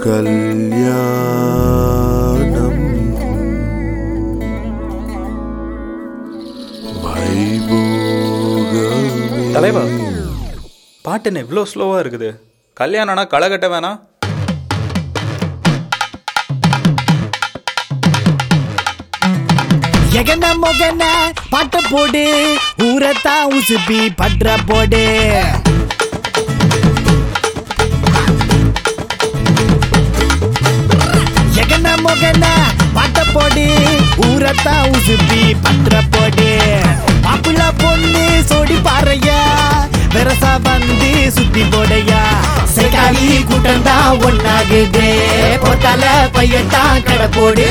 கல்யாணம் வைபோகமே தலைவா பாட்டு என்ன இவ்வளோ ஸ்லோவாக இருக்குது கல்யாணம்னா களை கட்ட வேணாம் எகன மொகன பாட்ட போடு ஊரத்தா உசுப்பி பற்ற போடு எகன மொகன பாட்ட போடு ஊரத்தா உசுப்பி பற்ற போடு மாப்பிள்ள பொண்ணு சோடி பாறையா வெரசா வந்து சுத்தி போடையா சைக்காலி கூட்டம் தான் ஒன்னாகுது போத்தால பையத்தான் கடை போடு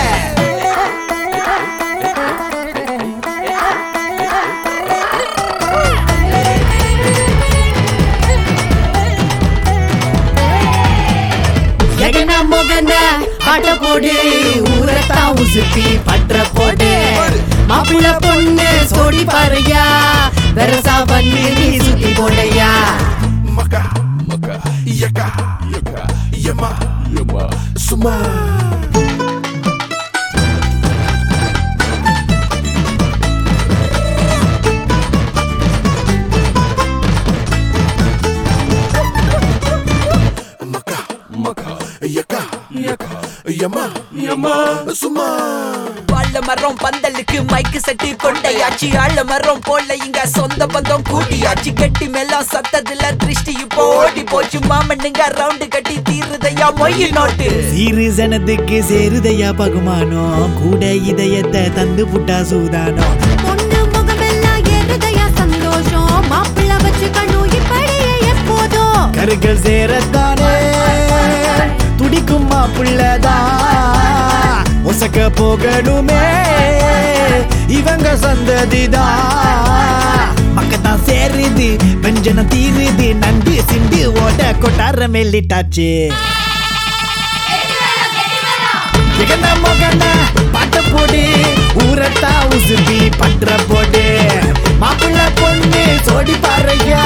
எகன மொகன ஆட்ட போடு ஊரத்தா உசுப்பி பற்ற போடு மாப்பிள்ள பொண்ணு சோடி பாறையா வெரசா பண்ணி நீ சுத்தி போடையா Maka, maka, yaka, yaka, yama, yama, suma. Maka, maka, yaka, yaka, yama, yama, suma. வாழ மரம் பந்தலுக்கு மைக்கு செட்டு கொண்டையாச்சு ஆழ மரம் போல இங்க சொந்த பந்தம் கூட்டியாச்சு கட்டி மேலாம் சத்ததுல திருஷ்டி இப்போ ஓடி போச்சு மாமண்ணுங்க ரவுண்டு கட்டி தீருதையா மொய் நோட்டு சீரு சனத்துக்கு சேருதையா பகுமானம் கூட இதயத்தை தந்து புட்டா சூதானம் பொண்ணு முகமெல்லாம் ஏறுதையா சந்தோஷம் மாப்பிள்ள வச்சுக்கணும் இப்படியே எப்போதும் கருக்கள் சேரத்தானே துடிக்கும் மாப்பிள்ளதான் ஒசக்க போகணுமே இவங்க சந்ததிதான் மக்கத்தான் சேருது பெஞ்சனம் தீருது நண்டு சிண்டு ஓட கொட்டார மெல்லிட்டாச்சு எகன மொகன பாட்ட போடு ஊரத்தா உசுப்பி பற்ற போடு மாப்பிள்ள பொண்ணு சோடி பாறையா